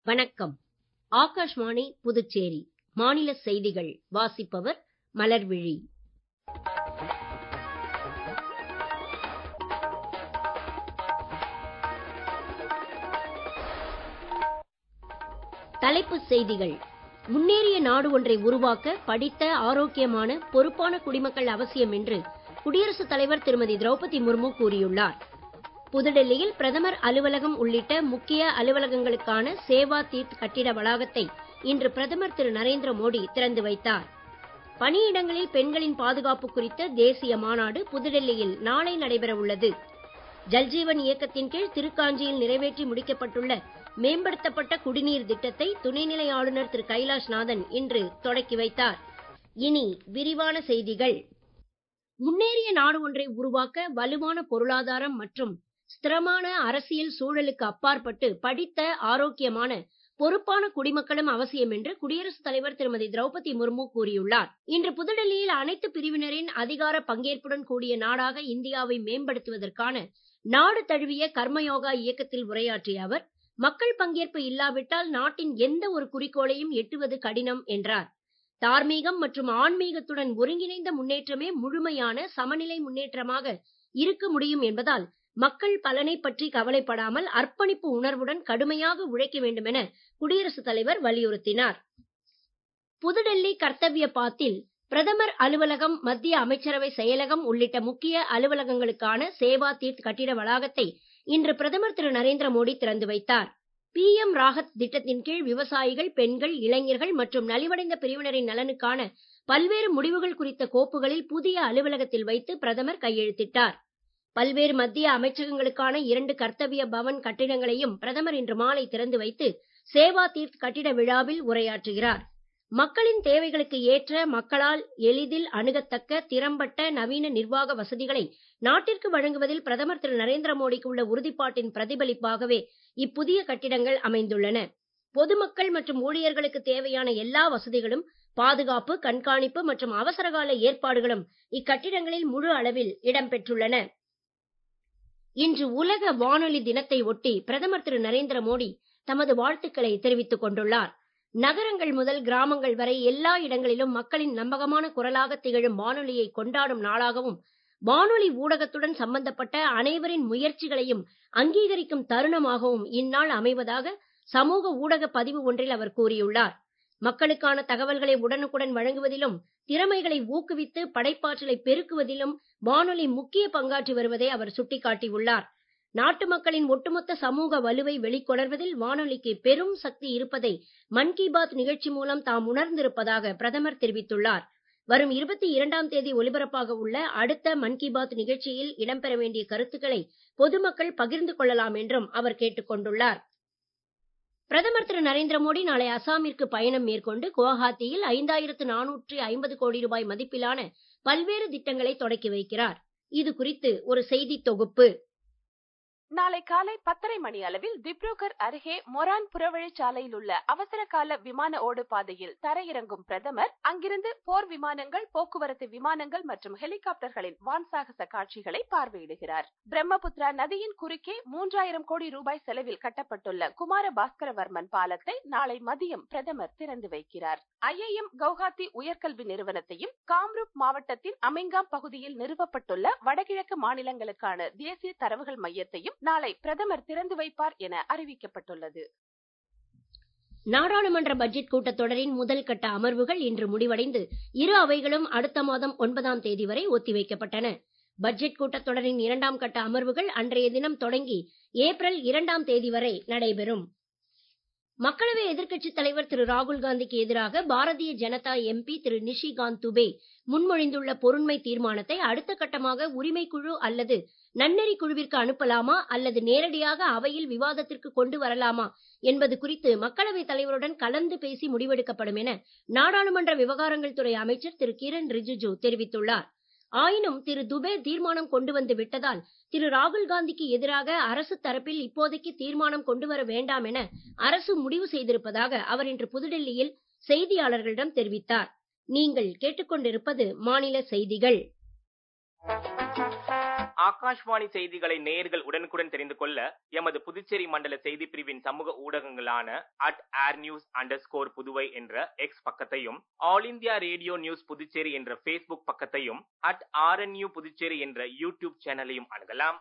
வணக்கம் ஆகாஷ்வாணி புதுச்சேரி மாநில செய்திகள் வாசிப்பவர் மலர்விழி தலைப்புச் செய்திகள் முன்னேறிய நாடு ஒன்றை உருவாக்க படித்த ஆரோக்கியமான பொறுப்பான குடிமக்கள் அவசியம் என்று குடியரசுத் தலைவர் திருமதி திரௌபதி முர்மு கூறியுள்ளார் புதுடெல்லியில் பிரதமர் அலுவலகம் உள்ளிட்ட முக்கிய அலுவலகங்களுக்கான சேவா தீர்த் கட்டிட வளாகத்தை இன்று பிரதமர் திரு நரேந்திர மோடி திறந்து வைத்தார் பணியிடங்களில் பெண்களின் பாதுகாப்பு குறித்த தேசிய மாநாடு புதுடெல்லியில் நாளை நடைபெற உள்ளது ஜல்ஜீவன் இயக்கத்தின் கீழ் திருக்காஞ்சியில் நிறைவேற்றி முடிக்கப்பட்டுள்ள மேம்படுத்தப்பட்ட குடிநீர் திட்டத்தை துணைநிலை ஆளுநர் திரு கைலாஷ்நாதன் இன்று தொடக்கி வைத்தார் இனி விரிவான செய்திகள் முன்னேறிய நாடு ஒன்றை உருவாக்க வலுவான பொருளாதாரம் மற்றும் ஸ்திரமான அரசியல் சூழலுக்கு அப்பாற்பட்டு படித்த ஆரோக்கியமான பொறுப்பான குடிமக்களும் அவசியம் என்று குடியரசுத் தலைவர் திருமதி திரௌபதி முர்மு கூறியுள்ளார் இன்று புதுடெல்லியில் அனைத்து பிரிவினரின் அதிகார பங்கேற்புடன் கூடிய நாடாக இந்தியாவை மேம்படுத்துவதற்கான நாடு தழுவிய கர்மயோகா இயக்கத்தில் உரையாற்றிய அவர் மக்கள் பங்கேற்பு இல்லாவிட்டால் நாட்டின் எந்த ஒரு குறிக்கோளையும் எட்டுவது கடினம் என்றார் தார்மீகம் மற்றும் ஆன்மீகத்துடன் ஒருங்கிணைந்த முன்னேற்றமே முழுமையான சமநிலை முன்னேற்றமாக இருக்க முடியும் என்பதால் மக்கள் பலனை பற்றி கவலைப்படாமல் அர்ப்பணிப்பு உணர்வுடன் கடுமையாக உழைக்க வேண்டும் என குடியரசுத் தலைவர் வலியுறுத்தினார் புதுடெல்லி கர்த்தவ்ய பாத்தில் பிரதமர் அலுவலகம் மத்திய அமைச்சரவை செயலகம் உள்ளிட்ட முக்கிய அலுவலகங்களுக்கான சேவா தீர்த் கட்டிட வளாகத்தை இன்று பிரதமர் திரு நரேந்திர மோடி திறந்து வைத்தார் பி எம் ராகத் திட்டத்தின் கீழ் விவசாயிகள் பெண்கள் இளைஞர்கள் மற்றும் நலிவடைந்த பிரிவினரின் நலனுக்கான பல்வேறு முடிவுகள் குறித்த கோப்புகளில் புதிய அலுவலகத்தில் வைத்து பிரதமர் கையெழுத்திட்டார் பல்வேறு மத்திய அமைச்சகங்களுக்கான இரண்டு கர்த்தவ்ய பவன் கட்டிடங்களையும் பிரதமர் இன்று மாலை திறந்து வைத்து சேவா தீர்த் கட்டிட விழாவில் உரையாற்றுகிறார் மக்களின் தேவைகளுக்கு ஏற்ற மக்களால் எளிதில் அணுகத்தக்க திறம்பட்ட நவீன நிர்வாக வசதிகளை நாட்டிற்கு வழங்குவதில் பிரதமர் திரு நரேந்திர மோடிக்கு உள்ள உறுதிப்பாட்டின் பிரதிபலிப்பாகவே இப்புதிய கட்டிடங்கள் அமைந்துள்ளன பொதுமக்கள் மற்றும் ஊழியர்களுக்கு தேவையான எல்லா வசதிகளும் பாதுகாப்பு கண்காணிப்பு மற்றும் அவசரகால ஏற்பாடுகளும் இக்கட்டிடங்களில் முழு அளவில் இடம்பெற்றுள்ளன இன்று உலக வானொலி தினத்தை ஒட்டி பிரதமர் திரு நரேந்திர மோடி தமது வாழ்த்துக்களை தெரிவித்துக் கொண்டுள்ளார் நகரங்கள் முதல் கிராமங்கள் வரை எல்லா இடங்களிலும் மக்களின் நம்பகமான குரலாக திகழும் வானொலியை கொண்டாடும் நாளாகவும் வானொலி ஊடகத்துடன் சம்பந்தப்பட்ட அனைவரின் முயற்சிகளையும் அங்கீகரிக்கும் தருணமாகவும் இந்நாள் அமைவதாக சமூக ஊடக பதிவு ஒன்றில் அவர் கூறியுள்ளார் மக்களுக்கான தகவல்களை உடனுக்குடன் வழங்குவதிலும் திறமைகளை ஊக்குவித்து படைப்பாற்றலை பெருக்குவதிலும் வானொலி முக்கிய பங்காற்றி வருவதை அவர் சுட்டிக்காட்டியுள்ளார் நாட்டு மக்களின் ஒட்டுமொத்த சமூக வலுவை வெளிக்கொணர்வதில் வானொலிக்கு பெரும் சக்தி இருப்பதை மன் கி பாத் நிகழ்ச்சி மூலம் தாம் உணர்ந்திருப்பதாக பிரதமர் தெரிவித்துள்ளார் வரும் இருபத்தி இரண்டாம் தேதி ஒலிபரப்பாக உள்ள அடுத்த மன் கி பாத் நிகழ்ச்சியில் இடம்பெற வேண்டிய கருத்துக்களை பொதுமக்கள் பகிர்ந்து கொள்ளலாம் என்றும் அவர் கேட்டுக் கொண்டுள்ளார் பிரதமர் திரு நரேந்திர மோடி நாளை அசாமிற்கு பயணம் மேற்கொண்டு குவஹாத்தியில் ஐந்தாயிரத்து நானூற்றி ஐம்பது கோடி ரூபாய் மதிப்பிலான பல்வேறு திட்டங்களை தொடக்கி வைக்கிறார் இது குறித்து ஒரு செய்தி தொகுப்பு நாளை காலை பத்தரை மணி அளவில் திப்ருகர் அருகே மொரான் புறவழிச்சாலையில் உள்ள அவசர கால விமான ஓடு பாதையில் தரையிறங்கும் பிரதமர் அங்கிருந்து போர் விமானங்கள் போக்குவரத்து விமானங்கள் மற்றும் ஹெலிகாப்டர்களின் வான்சாகச காட்சிகளை பார்வையிடுகிறார் பிரம்மபுத்திரா நதியின் குறுக்கே மூன்றாயிரம் கோடி ரூபாய் செலவில் கட்டப்பட்டுள்ள குமார பாஸ்கரவர்மன் பாலத்தை நாளை மதியம் பிரதமர் திறந்து வைக்கிறார் ஐஐஎம் கவுஹாத்தி உயர்கல்வி நிறுவனத்தையும் காம்ரூப் மாவட்டத்தின் அமிங்காம் பகுதியில் நிறுவப்பட்டுள்ள வடகிழக்கு மாநிலங்களுக்கான தேசிய தரவுகள் மையத்தையும் நாளை பிரதமர் திறந்து வைப்பார் என அறிவிக்கப்பட்டுள்ளது நாடாளுமன்ற பட்ஜெட் கூட்டத்தொடரின் முதல் கட்ட அமர்வுகள் இன்று முடிவடைந்து இரு அவைகளும் அடுத்த மாதம் ஒன்பதாம் தேதி வரை ஒத்திவைக்கப்பட்டன பட்ஜெட் கூட்டத்தொடரின் இரண்டாம் கட்ட அமர்வுகள் அன்றைய தினம் தொடங்கி ஏப்ரல் இரண்டாம் தேதி வரை நடைபெறும் மக்களவை எதிர்க்கட்சித் தலைவர் திரு ராகுல் காந்திக்கு எதிராக பாரதிய ஜனதா எம்பி திரு நிஷிகாந்த் துபே முன்மொழிந்துள்ள பொருண்மை தீர்மானத்தை அடுத்த கட்டமாக உரிமை குழு அல்லது நன்னெறி குழுவிற்கு அனுப்பலாமா அல்லது நேரடியாக அவையில் விவாதத்திற்கு கொண்டு வரலாமா என்பது குறித்து மக்களவைத் தலைவருடன் கலந்து பேசி முடிவெடுக்கப்படும் என நாடாளுமன்ற விவகாரங்கள் துறை அமைச்சர் திரு கிரண் ரிஜிஜு தெரிவித்துள்ளார் ஆயினும் திரு துபே தீர்மானம் கொண்டு வந்து விட்டதால் திரு ராகுல் காந்திக்கு எதிராக அரசு தரப்பில் இப்போதைக்கு தீர்மானம் கொண்டு வர வேண்டாம் என அரசு முடிவு செய்திருப்பதாக அவர் இன்று புதுடெல்லியில் செய்தியாளர்களிடம் தெரிவித்தார் நீங்கள் கேட்டுக்கொண்டிருப்பது மாநில செய்திகள் ஆகாஷ்வாணி செய்திகளை நேயர்கள் உடனுக்குடன் தெரிந்து கொள்ள எமது புதுச்சேரி மண்டல செய்தி பிரிவின் சமூக ஊடகங்களான at air news underscore Puduvai என்ற எக்ஸ் பக்கத்தையும் all India radio news Puducherry என்ற ஃபேஸ்புக் பக்கத்தையும் அட் ஆர்என்யூ புதுச்சேரி என்ற யூடியூப் சேனலையும் அணுகலாம்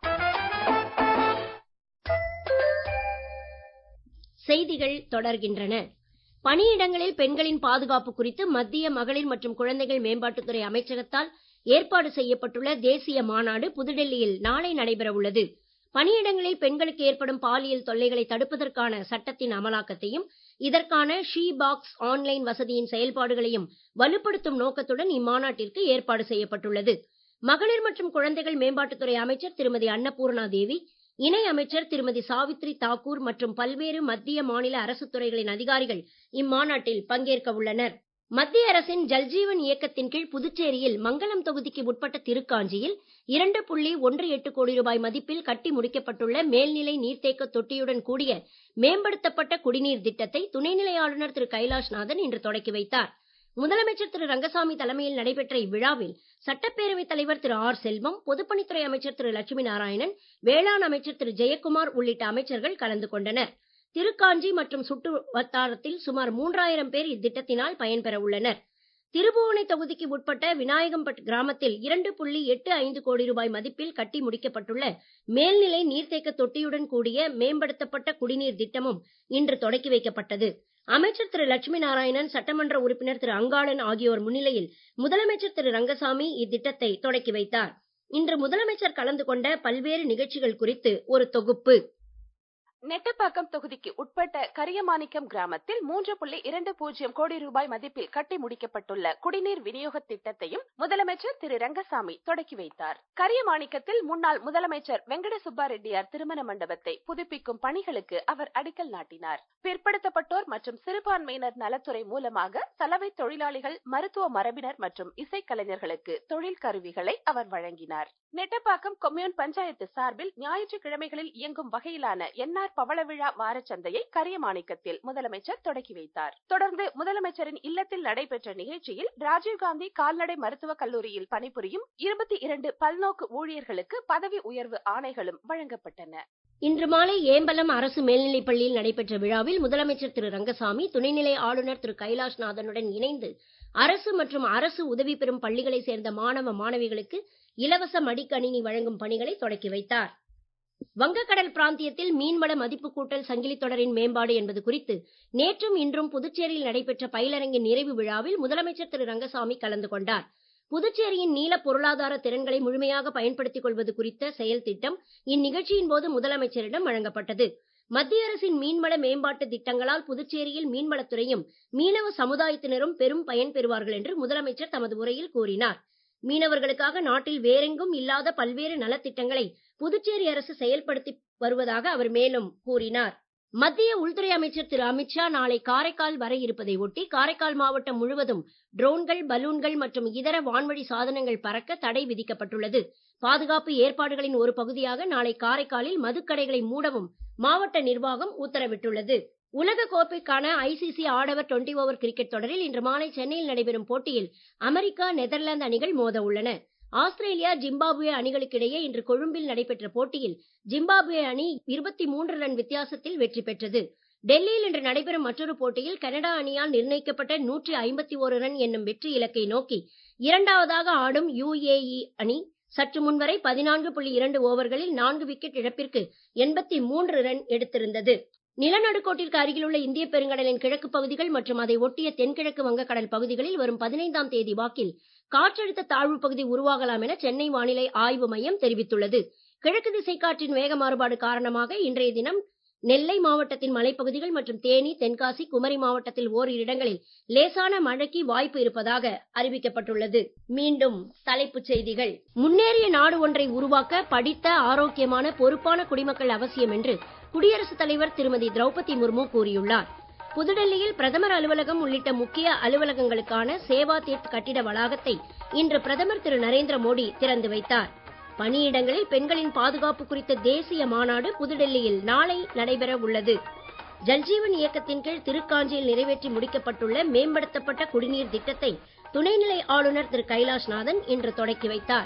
செய்திகள் தொடர்கின்றன பணியிடங்களில் பெண்களின் பாதுகாப்பு குறித்து மத்திய மகளிர் மற்றும் குழந்தைகள் மேம்பாட்டுத்துறை அமைச்சகத்தால் ஏற்பாடு செய்யப்பட்டுள்ள தேசிய மாநாடு புதுடெல்லியில் நாளை நடைபெற உள்ளது பணியிடங்களில் பெண்களுக்கு ஏற்படும் பாலியல் தொல்லைகளை தடுப்பதற்கான சட்டத்தின் அமலாக்கத்தையும் இதற்கான ஷீ பாக்ஸ் ஆன்லைன் வசதியின் செயல்பாடுகளையும் வலுப்படுத்தும் நோக்கத்துடன் இம்மாநாட்டிற்கு ஏற்பாடு செய்யப்பட்டுள்ளது மகளிர் மற்றும் குழந்தைகள் மேம்பாட்டுத்துறை அமைச்சர் திருமதி அன்னபூர்ணா தேவி இணை அமைச்சர் திருமதி சாவித்ரி தாக்கூர் மற்றும் பல்வேறு மத்திய மாநில அரசுத் துறைகளின் அதிகாரிகள் இம்மாநாட்டில் பங்கேற்க உள்ளனர் மத்திய அரசின் ஜல்ஜீவன் இயக்கத்தின் கீழ் புதுச்சேரியில் மங்கலம் தொகுதிக்கு உட்பட்ட திருக்காஞ்சியில் இரண்டு புள்ளி ஒன்று எட்டு கோடி ரூபாய் மதிப்பில் கட்டி முடிக்கப்பட்டுள்ள மேல்நிலை நீர்த்தேக்க தொட்டியுடன் கூடிய மேம்படுத்தப்பட்ட குடிநீர் திட்டத்தை துணைநிலை ஆளுநர் திரு கைலாஷ்நாதன் இன்று தொடக்கி வைத்தார் முதலமைச்சர் திரு ரங்கசாமி தலைமையில் நடைபெற்ற இவ்விழாவில் சட்டப்பேரவைத் தலைவர் திரு ஆர் செல்வம் பொதுப்பணித்துறை அமைச்சர் திரு லட்சுமி நாராயணன் வேளாண் அமைச்சர் திரு ஜெயக்குமார் உள்ளிட்ட அமைச்சர்கள் கலந்து கொண்டனர் திருக்காஞ்சி மற்றும் சுற்று வட்டாரத்தில் சுமார் மூன்றாயிரம் பேர் இத்திட்டத்தினால் பயன்பெற உள்ளனர் திருபுவனை தொகுதிக்கு உட்பட்ட விநாயகம்பட் கிராமத்தில் இரண்டு புள்ளி எட்டு ஐந்து கோடி ரூபாய் மதிப்பில் கட்டி முடிக்கப்பட்டுள்ள மேல்நிலை நீர்த்தேக்க தொட்டியுடன் கூடிய மேம்படுத்தப்பட்ட குடிநீர் திட்டமும் இன்று தொடக்கி வைக்கப்பட்டது அமைச்சர் திரு லட்சுமி நாராயணன் சட்டமன்ற உறுப்பினர் திரு அங்காளன் ஆகியோர் முன்னிலையில் முதலமைச்சர் திரு ரங்கசாமி இத்திட்டத்தை தொடக்கி வைத்தார் இன்று முதலமைச்சர் கலந்து கொண்ட பல்வேறு நிகழ்ச்சிகள் குறித்து ஒரு தொகுப்பு நெட்டப்பாக்கம் தொகுதிக்கு உட்பட்ட கரியமாணிக்கம் கிராமத்தில் மூன்று புள்ளி இரண்டு பூஜ்ஜியம் கோடி ரூபாய் மதிப்பில் கட்டி முடிக்கப்பட்டுள்ள குடிநீர் விநியோக திட்டத்தையும் முதலமைச்சர் திரு ரங்கசாமி தொடக்கி வைத்தார் கரியமாணிக்கத்தில் முன்னாள் முதலமைச்சர் வெங்கட சுப்பா ரெட்டியார் திருமண மண்டபத்தை புதுப்பிக்கும் பணிகளுக்கு அவர் அடிக்கல் நாட்டினார் பிற்படுத்தப்பட்டோர் மற்றும் சிறுபான்மையினர் நலத்துறை மூலமாக சலவை தொழிலாளிகள் மருத்துவ மரபினர் மற்றும் இசைக்கலைஞர்களுக்கு தொழில் கருவிகளை அவர் வழங்கினார் நெட்டப்பாக்கம் கொம்யூன் பஞ்சாயத்து சார்பில் ஞாயிற்றுக்கிழமைகளில் இயங்கும் வகையிலான என்ஆர் பவள விழா வாரச்சந்தையை கரியமாணிக்கத்தில் முதலமைச்சர் தொடக்கி வைத்தார் தொடர்ந்து முதலமைச்சரின் இல்லத்தில் நடைபெற்ற நிகழ்ச்சியில் ராஜீவ்காந்தி கால்நடை மருத்துவக் கல்லூரியில் பணிபுரியும் இருபத்தி இரண்டு பல்நோக்கு ஊழியர்களுக்கு பதவி உயர்வு ஆணைகளும் வழங்கப்பட்டன இன்று மாலை ஏம்பலம் அரசு மேல்நிலைப் பள்ளியில் நடைபெற்ற விழாவில் முதலமைச்சர் திரு ரங்கசாமி துணைநிலை ஆளுநர் திரு கைலாஷ்நாதனுடன் இணைந்து அரசு மற்றும் அரசு உதவி பெறும் பள்ளிகளைச் சேர்ந்த மாணவ மாணவிகளுக்கு இலவச மடிக்கணினி வழங்கும் பணிகளை தொடக்கி வைத்தார் வங்கக்கடல் பிராந்தியத்தில் மீன்வள மதிப்பு கூட்டல் சங்கிலி தொடரின் மேம்பாடு என்பது குறித்து நேற்றும் இன்றும் புதுச்சேரியில் நடைபெற்ற பயிலரங்கின் நிறைவு விழாவில் முதலமைச்சர் திரு ரங்கசாமி கலந்து கொண்டார் புதுச்சேரியின் நீல பொருளாதார திறன்களை முழுமையாக பயன்படுத்திக் கொள்வது குறித்த செயல் திட்டம் இந்நிகழ்ச்சியின் போது முதலமைச்சரிடம் வழங்கப்பட்டது மத்திய அரசின் மீன்வள மேம்பாட்டு திட்டங்களால் புதுச்சேரியில் மீன்வளத்துறையும் மீனவ சமுதாயத்தினரும் பெரும் பயன் பெறுவார்கள் என்று முதலமைச்சர் தமது உரையில் கூறினார் மீனவர்களுக்காக நாட்டில் வேறெங்கும் இல்லாத பல்வேறு நலத்திட்டங்களை புதுச்சேரி அரசு செயல்படுத்தி வருவதாக அவர் மேலும் கூறினார் மத்திய உள்துறை அமைச்சர் திரு அமித்ஷா நாளை காரைக்கால் வர இருப்பதை ஒட்டி காரைக்கால் மாவட்டம் முழுவதும் ட்ரோன்கள் பலூன்கள் மற்றும் இதர வான்வழி சாதனங்கள் பறக்க தடை விதிக்கப்பட்டுள்ளது பாதுகாப்பு ஏற்பாடுகளின் ஒரு பகுதியாக நாளை காரைக்காலில் மதுக்கடைகளை மூடவும் மாவட்ட நிர்வாகம் உத்தரவிட்டுள்ளது உலக கோப்பைக்கான ஐசிசி ஆடவர் டுவெண்டி ஓவர் கிரிக்கெட் தொடரில் இன்று மாலை சென்னையில் நடைபெறும் போட்டியில் அமெரிக்கா நெதர்லாந்து அணிகள் மோத உள்ளன ஆஸ்திரேலியா ஜிம்பாப்வே அணிகளுக்கிடையே இன்று கொழும்பில் நடைபெற்ற போட்டியில் ஜிம்பாப்வே அணி இருபத்தி மூன்று ரன் வித்தியாசத்தில் வெற்றி பெற்றது டெல்லியில் இன்று நடைபெறும் மற்றொரு போட்டியில் கனடா அணியால் நிர்ணயிக்கப்பட்ட நூற்றி ஐம்பத்தி ஒரு ரன் என்னும் வெற்றி இலக்கை நோக்கி இரண்டாவதாக ஆடும் யுஏஇ அணி சற்று முன்வரை பதினான்கு புள்ளி இரண்டு ஓவர்களில் நான்கு விக்கெட் இழப்பிற்கு எண்பத்தி மூன்று ரன் எடுத்திருந்தது நிலநடுக்கோட்டிற்கு அருகிலுள்ள இந்திய பெருங்கடலின் கிழக்கு பகுதிகள் மற்றும் அதை ஒட்டிய தென்கிழக்கு வங்கக்கடல் பகுதிகளில் வரும் பதினைந்தாம் தேதி வாக்கில் காற்றழுத்த தாழ்வு பகுதி உருவாகலாம் என சென்னை வானிலை ஆய்வு மையம் தெரிவித்துள்ளது கிழக்கு திசை காற்றின் வேக மாறுபாடு காரணமாக இன்றைய தினம் நெல்லை மாவட்டத்தின் மலைப்பகுதிகள் மற்றும் தேனி தென்காசி குமரி மாவட்டத்தில் ஓரிரு இடங்களில் லேசான மழைக்கு வாய்ப்பு இருப்பதாக அறிவிக்கப்பட்டுள்ளது மீண்டும் தலைப்புச் செய்திகள் முன்னேறிய நாடு ஒன்றை உருவாக்க படித்த ஆரோக்கியமான பொறுப்பான குடிமக்கள் அவசியம் என்று குடியரசுத் தலைவர் திருமதி திரௌபதி முர்மு கூறியுள்ளார் புதுடெல்லியில் பிரதமர் அலுவலகம் உள்ளிட்ட முக்கிய அலுவலகங்களுக்கான சேவா தீர்த் கட்டிட வளாகத்தை இன்று பிரதமர் திரு நரேந்திர மோடி திறந்து வைத்தார் பணியிடங்களில் பெண்களின் பாதுகாப்பு குறித்த தேசிய மாநாடு புதுடெல்லியில் நாளை நடைபெற உள்ளது ஜல்ஜீவன் இயக்கத்தின் கீழ் திருக்காஞ்சியில் நிறைவேற்றி முடிக்கப்பட்டுள்ள மேம்படுத்தப்பட்ட குடிநீர் திட்டத்தை துணைநிலை ஆளுநர் திரு கைலாஷ்நாதன் இன்று தொடக்கி வைத்தார்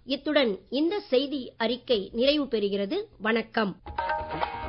இத்துடன் இந்த செய்தி அறிக்கை நிறைவு பெறுகிறது வணக்கம்